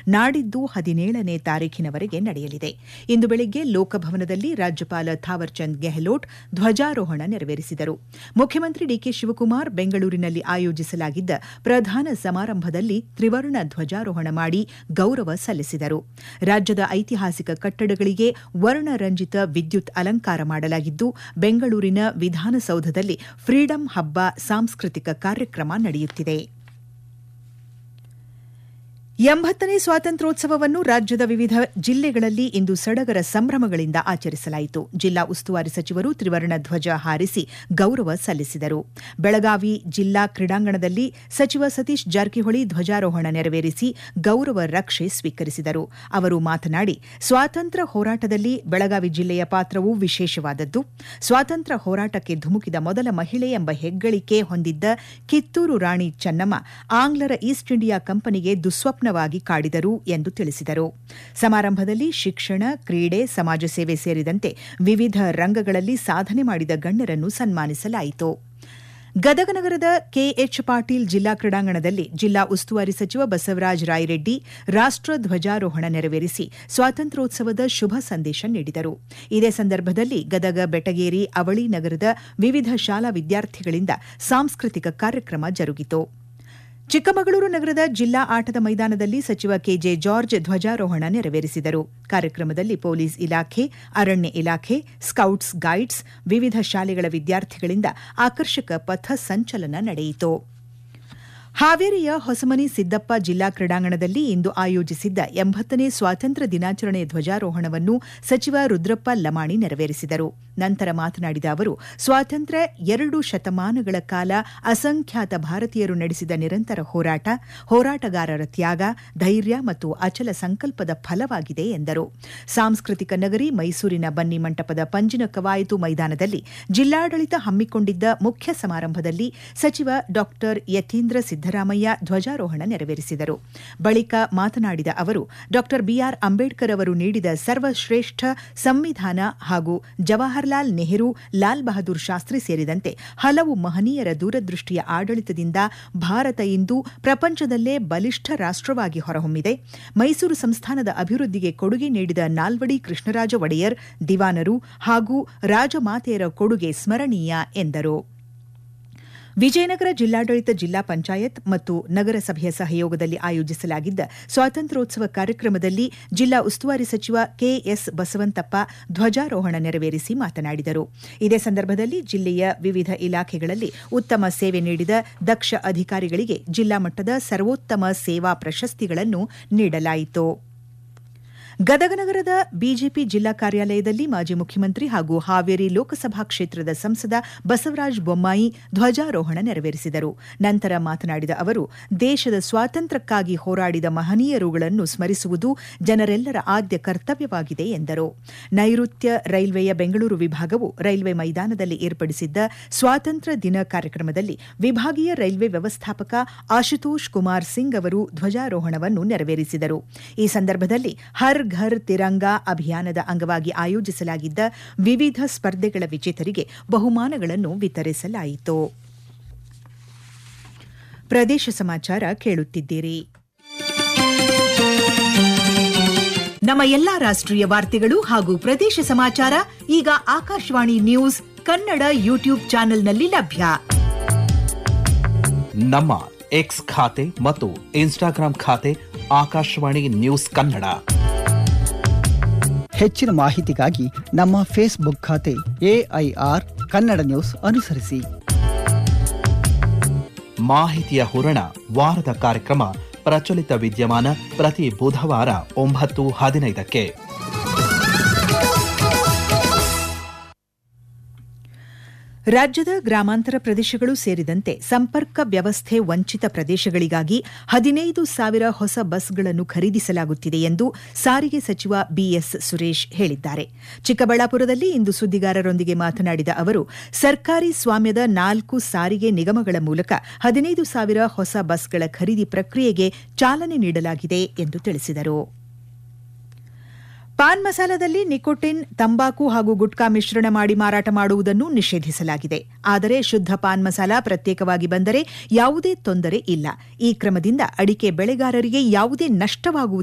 ನಾಡಿದ್ದು ಹದಿನೇಳನೇ ತಾರೀಖಿನವರೆಗೆ ನಡೆಯಲಿದೆ ಇಂದು ಬೆಳಿಗ್ಗೆ ಲೋಕಭವನದಲ್ಲಿ ರಾಜ್ಯಪಾಲ ಥಾವರ್ಚಂದ್ ಗೆಹ್ಲೋಟ್ ಧ್ವಜಾರೋಹಣ ನೆರವೇರಿಸಿದರು ಮುಖ್ಯಮಂತ್ರಿ ಡಿಕೆ ಶಿವಕುಮಾರ್ ಬೆಂಗಳೂರಿನಲ್ಲಿ ಆಯೋಜಿಸಲಾಗಿದ್ದ ಪ್ರಧಾನ ಸಮಾರಂಭದಲ್ಲಿ ತ್ರಿವರ್ಣ ಧ್ವಜಾರೋಹಣ ಮಾಡಿ ಗೌರವ ಸಲ್ಲಿಸಿದರು ರಾಜ್ಯದ ಐತಿಹಾಸಿಕ ಕಟ್ಟಡಗಳಿಗೆ ವರ್ಣರಂಜಿತ ವಿದ್ಯುತ್ ಅಲಂಕಾರ ಮಾಡಲಾಗಿದ್ದು ಬೆಂಗಳೂರಿನ ವಿಧಾನಸೌಧದಲ್ಲಿ ಫ್ರೀಡಂ ಹಬ್ಬ ಸಾಂಸ್ಕೃತಿಕ ಕಾರ್ಯಕ್ರಮ ನಡೆಯುತ್ತಿದೆ ಎಂಬತ್ತನೇ ಸ್ವಾತಂತ್ರ್ಯೋತ್ಸವವನ್ನು ರಾಜ್ಯದ ವಿವಿಧ ಜಿಲ್ಲೆಗಳಲ್ಲಿ ಇಂದು ಸಡಗರ ಸಂಭ್ರಮಗಳಿಂದ ಆಚರಿಸಲಾಯಿತು ಜಿಲ್ಲಾ ಉಸ್ತುವಾರಿ ಸಚಿವರು ತ್ರಿವರ್ಣ ಧ್ವಜ ಹಾರಿಸಿ ಗೌರವ ಸಲ್ಲಿಸಿದರು ಬೆಳಗಾವಿ ಜಿಲ್ಲಾ ಕ್ರೀಡಾಂಗಣದಲ್ಲಿ ಸಚಿವ ಸತೀಶ್ ಜಾರಕಿಹೊಳಿ ಧ್ವಜಾರೋಹಣ ನೆರವೇರಿಸಿ ಗೌರವ ರಕ್ಷೆ ಸ್ವೀಕರಿಸಿದರು ಅವರು ಮಾತನಾಡಿ ಸ್ವಾತಂತ್ರ್ಯ ಹೋರಾಟದಲ್ಲಿ ಬೆಳಗಾವಿ ಜಿಲ್ಲೆಯ ಪಾತ್ರವು ವಿಶೇಷವಾದದ್ದು ಸ್ವಾತಂತ್ರ್ಯ ಹೋರಾಟಕ್ಕೆ ಧುಮುಕಿದ ಮೊದಲ ಮಹಿಳೆ ಎಂಬ ಹೆಗ್ಗಳಿಕೆ ಹೊಂದಿದ್ದ ಕಿತ್ತೂರು ರಾಣಿ ಚೆನ್ನಮ್ಮ ಆಂಗ್ಲರ ಈಸ್ಟ್ ಇಂಡಿಯಾ ಕಂಪನಿಗೆ ದುಸ್ವಪ್ನ ವಾಗಿ ಕಾಡಿದರು ಎಂದು ತಿಳಿಸಿದರು ಸಮಾರಂಭದಲ್ಲಿ ಶಿಕ್ಷಣ ಕ್ರೀಡೆ ಸಮಾಜ ಸೇವೆ ಸೇರಿದಂತೆ ವಿವಿಧ ರಂಗಗಳಲ್ಲಿ ಸಾಧನೆ ಮಾಡಿದ ಗಣ್ಯರನ್ನು ಸನ್ಮಾನಿಸಲಾಯಿತು ಗದಗ ನಗರದ ಕೆಎಚ್ ಪಾಟೀಲ್ ಜಿಲ್ಲಾ ಕ್ರೀಡಾಂಗಣದಲ್ಲಿ ಜಿಲ್ಲಾ ಉಸ್ತುವಾರಿ ಸಚಿವ ಬಸವರಾಜ ರಾಯರೆಡ್ಡಿ ರಾಷ್ಟ ಧ್ವಜಾರೋಹಣ ನೆರವೇರಿಸಿ ಸ್ವಾತಂತ್ರ್ಯೋತ್ಸವದ ಶುಭ ಸಂದೇಶ ನೀಡಿದರು ಇದೇ ಸಂದರ್ಭದಲ್ಲಿ ಗದಗ ಬೆಟಗೇರಿ ಅವಳಿ ನಗರದ ವಿವಿಧ ಶಾಲಾ ವಿದ್ಯಾರ್ಥಿಗಳಿಂದ ಸಾಂಸ್ಕೃತಿಕ ಕಾರ್ಯಕ್ರಮ ಜರುಗಿತು ಚಿಕ್ಕಮಗಳೂರು ನಗರದ ಜಿಲ್ಲಾ ಆಟದ ಮೈದಾನದಲ್ಲಿ ಸಚಿವ ಕೆಜೆ ಜಾರ್ಜ್ ಧ್ವಜಾರೋಹಣ ನೆರವೇರಿಸಿದರು ಕಾರ್ಯಕ್ರಮದಲ್ಲಿ ಪೊಲೀಸ್ ಇಲಾಖೆ ಅರಣ್ಯ ಇಲಾಖೆ ಸ್ಕೌಟ್ಸ್ ಗೈಡ್ಸ್ ವಿವಿಧ ಶಾಲೆಗಳ ವಿದ್ಯಾರ್ಥಿಗಳಿಂದ ಆಕರ್ಷಕ ಪಥ ಸಂಚಲನ ನಡೆಯಿತು ಹಾವೇರಿಯ ಹೊಸಮನಿ ಸಿದ್ದಪ್ಪ ಜಿಲ್ಲಾ ಕ್ರೀಡಾಂಗಣದಲ್ಲಿ ಇಂದು ಆಯೋಜಿಸಿದ್ದ ಎಂಬತ್ತನೇ ಸ್ವಾತಂತ್ರ್ಯ ದಿನಾಚರಣೆ ಧ್ವಜಾರೋಹಣವನ್ನು ಸಚಿವ ರುದ್ರಪ್ಪ ಲಮಾಣಿ ನೆರವೇರಿಸಿದರು ನಂತರ ಮಾತನಾಡಿದ ಅವರು ಸ್ವಾತಂತ್ರ್ಯ ಎರಡು ಶತಮಾನಗಳ ಕಾಲ ಅಸಂಖ್ಯಾತ ಭಾರತೀಯರು ನಡೆಸಿದ ನಿರಂತರ ಹೋರಾಟ ಹೋರಾಟಗಾರರ ತ್ಯಾಗ ಧೈರ್ಯ ಮತ್ತು ಅಚಲ ಸಂಕಲ್ಪದ ಫಲವಾಗಿದೆ ಎಂದರು ಸಾಂಸ್ಕೃತಿಕ ನಗರಿ ಮೈಸೂರಿನ ಬನ್ನಿ ಮಂಟಪದ ಪಂಜಿನ ಕವಾಯತು ಮೈದಾನದಲ್ಲಿ ಜಿಲ್ಲಾಡಳಿತ ಹಮ್ಮಿಕೊಂಡಿದ್ದ ಮುಖ್ಯ ಸಮಾರಂಭದಲ್ಲಿ ಸಚಿವ ಡಾ ಯತೀಂದ್ರ ಸಿದ್ದರಾಮಯ್ಯ ಧ್ವಜಾರೋಹಣ ನೆರವೇರಿಸಿದರು ಬಳಿಕ ಮಾತನಾಡಿದ ಅವರು ಡಾ ಬಿಆರ್ ಅಂಬೇಡ್ಕರ್ ಅವರು ನೀಡಿದ ಸರ್ವಶ್ರೇಷ್ಠ ಸಂವಿಧಾನ ಹಾಗೂ ಜವಾಹರ್ಲಾಲ್ ನೆಹರು ಲಾಲ್ ಬಹದ್ದೂರ್ ಶಾಸ್ತ್ರಿ ಸೇರಿದಂತೆ ಹಲವು ಮಹನೀಯರ ದೂರದೃಷ್ಟಿಯ ಆಡಳಿತದಿಂದ ಭಾರತ ಇಂದು ಪ್ರಪಂಚದಲ್ಲೇ ಬಲಿಷ್ಠ ರಾಷ್ಟವಾಗಿ ಹೊರಹೊಮ್ಮಿದೆ ಮೈಸೂರು ಸಂಸ್ಥಾನದ ಅಭಿವೃದ್ಧಿಗೆ ಕೊಡುಗೆ ನೀಡಿದ ನಾಲ್ವಡಿ ಕೃಷ್ಣರಾಜ ಒಡೆಯರ್ ದಿವಾನರು ಹಾಗೂ ರಾಜಮಾತೆಯರ ಕೊಡುಗೆ ಸ್ಮರಣೀಯ ಎಂದರು ವಿಜಯನಗರ ಜಿಲ್ಲಾಡಳಿತ ಜಿಲ್ಲಾ ಪಂಚಾಯತ್ ಮತ್ತು ನಗರಸಭೆಯ ಸಹಯೋಗದಲ್ಲಿ ಆಯೋಜಿಸಲಾಗಿದ್ದ ಸ್ವಾತಂತ್ರ್ಯೋತ್ಸವ ಕಾರ್ಯಕ್ರಮದಲ್ಲಿ ಜಿಲ್ಲಾ ಉಸ್ತುವಾರಿ ಸಚಿವ ಕೆಎಸ್ ಬಸವಂತಪ್ಪ ಧ್ವಜಾರೋಹಣ ನೆರವೇರಿಸಿ ಮಾತನಾಡಿದರು ಇದೇ ಸಂದರ್ಭದಲ್ಲಿ ಜಿಲ್ಲೆಯ ವಿವಿಧ ಇಲಾಖೆಗಳಲ್ಲಿ ಉತ್ತಮ ಸೇವೆ ನೀಡಿದ ದಕ್ಷ ಅಧಿಕಾರಿಗಳಿಗೆ ಜಿಲ್ಲಾ ಮಟ್ಟದ ಸರ್ವೋತ್ತಮ ಸೇವಾ ಪ್ರಶಸ್ತಿಗಳನ್ನು ನೀಡಲಾಯಿತು ಗದಗ ನಗರದ ಬಿಜೆಪಿ ಜಿಲ್ಲಾ ಕಾರ್ಯಾಲಯದಲ್ಲಿ ಮಾಜಿ ಮುಖ್ಯಮಂತ್ರಿ ಹಾಗೂ ಹಾವೇರಿ ಲೋಕಸಭಾ ಕ್ಷೇತ್ರದ ಸಂಸದ ಬಸವರಾಜ ಬೊಮ್ಮಾಯಿ ಧ್ವಜಾರೋಹಣ ನೆರವೇರಿಸಿದರು ನಂತರ ಮಾತನಾಡಿದ ಅವರು ದೇಶದ ಸ್ವಾತಂತ್ರ್ಯಕ್ಕಾಗಿ ಹೋರಾಡಿದ ಮಹನೀಯರುಗಳನ್ನು ಸ್ಮರಿಸುವುದು ಜನರೆಲ್ಲರ ಆದ್ಯ ಕರ್ತವ್ಯವಾಗಿದೆ ಎಂದರು ನೈಋತ್ಯ ರೈಲ್ವೆಯ ಬೆಂಗಳೂರು ವಿಭಾಗವು ರೈಲ್ವೆ ಮೈದಾನದಲ್ಲಿ ಏರ್ಪಡಿಸಿದ್ದ ಸ್ವಾತಂತ್ರ್ಯ ದಿನ ಕಾರ್ಯಕ್ರಮದಲ್ಲಿ ವಿಭಾಗೀಯ ರೈಲ್ವೆ ವ್ಯವಸ್ಥಾಪಕ ಆಶುತೋಷ್ ಕುಮಾರ್ ಸಿಂಗ್ ಅವರು ಧ್ವಜಾರೋಹಣವನ್ನು ನೆರವೇರಿಸಿದರು ಈ ಸಂದರ್ಭದಲ್ಲಿ ಹರ್ ಘರ್ ತಿರಂಗಾ ಅಭಿಯಾನದ ಅಂಗವಾಗಿ ಆಯೋಜಿಸಲಾಗಿದ್ದ ವಿವಿಧ ಸ್ಪರ್ಧೆಗಳ ವಿಜೇತರಿಗೆ ಬಹುಮಾನಗಳನ್ನು ವಿತರಿಸಲಾಯಿತು ಪ್ರದೇಶ ಸಮಾಚಾರ ಕೇಳುತ್ತಿದ್ದೀರಿ ನಮ್ಮ ಎಲ್ಲಾ ರಾಷ್ಟ್ರೀಯ ವಾರ್ತೆಗಳು ಹಾಗೂ ಪ್ರದೇಶ ಸಮಾಚಾರ ಈಗ ಆಕಾಶವಾಣಿ ನ್ಯೂಸ್ ಕನ್ನಡ ಯೂಟ್ಯೂಬ್ ಚಾನೆಲ್ನಲ್ಲಿ ಲಭ್ಯ ನಮ್ಮ ಎಕ್ಸ್ ಖಾತೆ ಮತ್ತು ಇನ್ಸ್ಟಾಗ್ರಾಂ ಖಾತೆ ಆಕಾಶವಾಣಿ ನ್ಯೂಸ್ ಕನ್ನಡ ಹೆಚ್ಚಿನ ಮಾಹಿತಿಗಾಗಿ ನಮ್ಮ ಫೇಸ್ಬುಕ್ ಖಾತೆ ಎಐಆರ್ ಕನ್ನಡ ನ್ಯೂಸ್ ಅನುಸರಿಸಿ ಮಾಹಿತಿಯ ಹೂರಣ ವಾರದ ಕಾರ್ಯಕ್ರಮ ಪ್ರಚಲಿತ ವಿದ್ಯಮಾನ ಪ್ರತಿ ಬುಧವಾರ ಒಂಬತ್ತು ಹದಿನೈದಕ್ಕೆ ರಾಜ್ಯದ ಗ್ರಾಮಾಂತರ ಪ್ರದೇಶಗಳು ಸೇರಿದಂತೆ ಸಂಪರ್ಕ ವ್ಯವಸ್ಥೆ ವಂಚಿತ ಪ್ರದೇಶಗಳಿಗಾಗಿ ಹದಿನೈದು ಸಾವಿರ ಹೊಸ ಬಸ್ಗಳನ್ನು ಖರೀದಿಸಲಾಗುತ್ತಿದೆ ಎಂದು ಸಾರಿಗೆ ಸಚಿವ ಬಿಎಸ್ ಸುರೇಶ್ ಹೇಳಿದ್ದಾರೆ ಚಿಕ್ಕಬಳ್ಳಾಪುರದಲ್ಲಿ ಇಂದು ಸುದ್ದಿಗಾರರೊಂದಿಗೆ ಮಾತನಾಡಿದ ಅವರು ಸರ್ಕಾರಿ ಸ್ವಾಮ್ಯದ ನಾಲ್ಕು ಸಾರಿಗೆ ನಿಗಮಗಳ ಮೂಲಕ ಹದಿನೈದು ಸಾವಿರ ಹೊಸ ಬಸ್ಗಳ ಖರೀದಿ ಪ್ರಕ್ರಿಯೆಗೆ ಚಾಲನೆ ನೀಡಲಾಗಿದೆ ಎಂದು ತಿಳಿಸಿದರು ಪಾನ್ ಮಸಾಲದಲ್ಲಿ ನಿಕೋಟಿನ್ ತಂಬಾಕು ಹಾಗೂ ಗುಟ್ಕಾ ಮಿಶ್ರಣ ಮಾಡಿ ಮಾರಾಟ ಮಾಡುವುದನ್ನು ನಿಷೇಧಿಸಲಾಗಿದೆ ಆದರೆ ಶುದ್ಧ ಪಾನ್ ಮಸಾಲ ಪ್ರತ್ಯೇಕವಾಗಿ ಬಂದರೆ ಯಾವುದೇ ತೊಂದರೆ ಇಲ್ಲ ಈ ಕ್ರಮದಿಂದ ಅಡಿಕೆ ಬೆಳೆಗಾರರಿಗೆ ಯಾವುದೇ ನಷ್ಟವಾಗುವುದಿಲ್ಲ